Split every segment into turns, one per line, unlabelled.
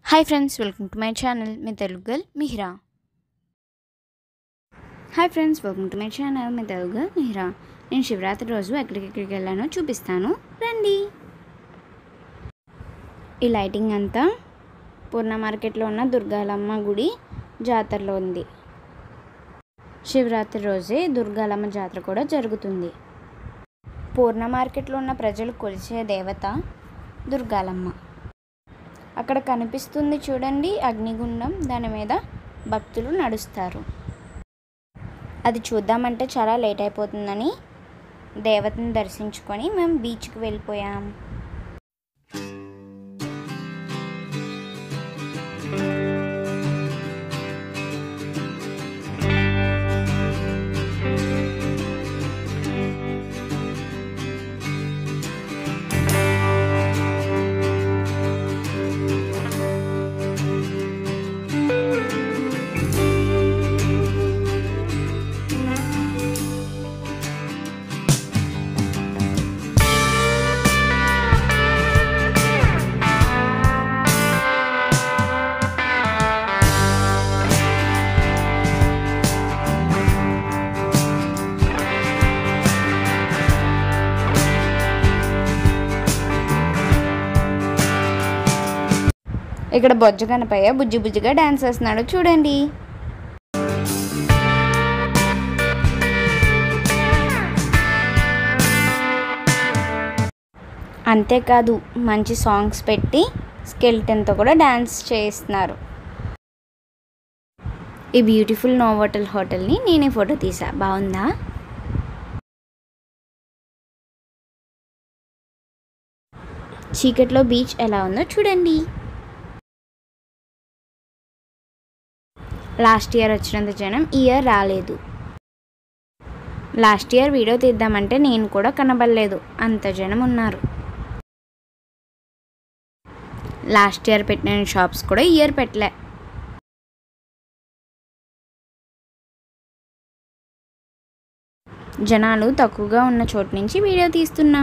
hi friends welcome to my channel మీ Telugu girl Mihira hi friends welcome to my channel మీ Telugu girl Mihira నేను శివరాత్రి రోజు ఎక్కడికెక్కడికి వెళ్ళానో చూపిస్తాను రండి ఈ లైటింగ్ అంతా పూర్ణ మార్కెట్లో ఉన్న దుర్గాలమ్మ గుడి జాతరలో ఉంది శివరాత్రి రోజే దుర్గాలమ్మ జాతర కూడా జరుగుతుంది పూర్ణ మార్కెట్లో ఉన్న ప్రజలు కొలిచే దేవత దుర్గాలమ్మ అక్కడ కనిపిస్తుంది చూడండి అగ్నిగుండం దాని మీద భక్తులు నడుస్తారు అది చూద్దామంటే చాలా లేట్ అయిపోతుందని దేవతని దర్శించుకొని మేము బీచ్కి వెళ్ళిపోయాం ఇక్కడ బొజ్జ కనపయ్య బుజ్జి బుజ్జిగా డ్యాన్స్ చేస్తున్నాడు చూడండి అంతేకాదు మంచి సాంగ్స్ పెట్టి స్కెల్టన్తో కూడా డ్యాన్స్ చేస్తున్నారు ఈ బ్యూటిఫుల్ నోవోటల్ హోటల్ని నేనే ఫోటో తీసా బాగుందా చీకట్లో బీచ్ ఎలా ఉందో చూడండి లాస్ట్ ఇయర్ వచ్చినంత జనం ఈ ఇయర్ రాలేదు లాస్ట్ ఇయర్ వీడియో తీద్దామంటే నేను కూడా కనబడలేదు అంత జనం ఉన్నారు లాస్ట్ ఇయర్ పెట్టిన షాప్స్ కూడా ఈ ఇయర్ పెట్టలే జనాలు తక్కువగా ఉన్న చోటు నుంచి వీడియో తీస్తున్నా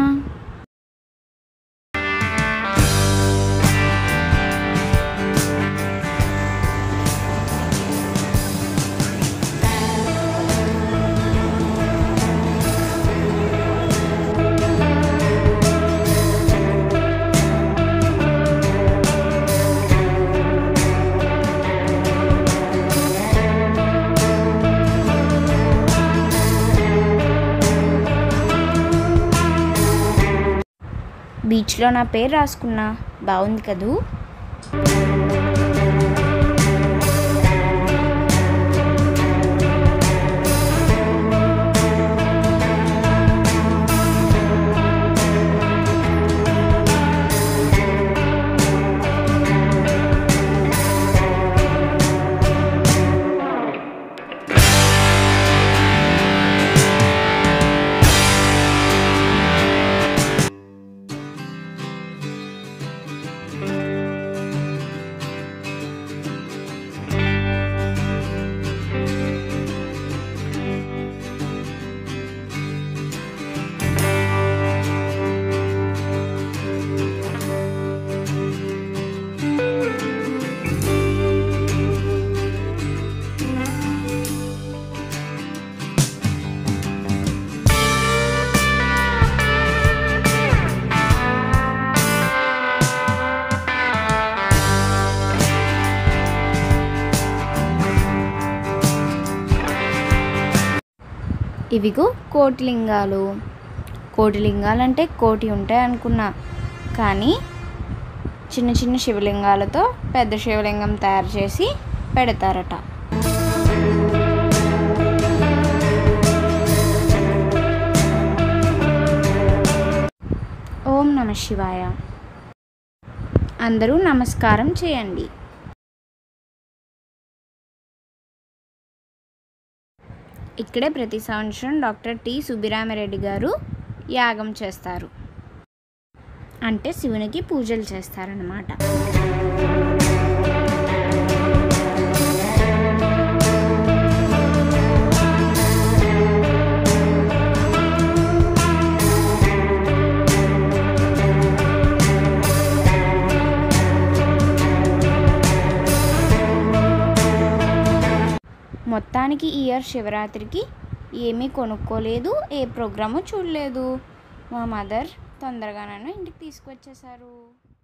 బీచ్లో నా పేరు రాసుకున్నా బాగుంది కదూ ఇవిగో కోటిలింగాలు కోటిలింగాలు అంటే కోటి ఉంటాయి అనుకున్నా కానీ చిన్న చిన్న శివలింగాలతో పెద్ద శివలింగం తయారు చేసి పెడతారట ఓం నమ శివాయ అందరూ నమస్కారం చేయండి ఇక్కడే ప్రతి సంవత్సరం డాక్టర్ టి సుబ్బిరామిరెడ్డి గారు యాగం చేస్తారు అంటే శివునికి పూజలు చేస్తారనమాట మొత్తానికి ఈ ఇయర్ శివరాత్రికి ఏమీ కొనుక్కోలేదు ఏ ప్రోగ్రాము చూడలేదు మా మదర్ తొందరగా నన్ను ఇంటికి తీసుకొచ్చేసారు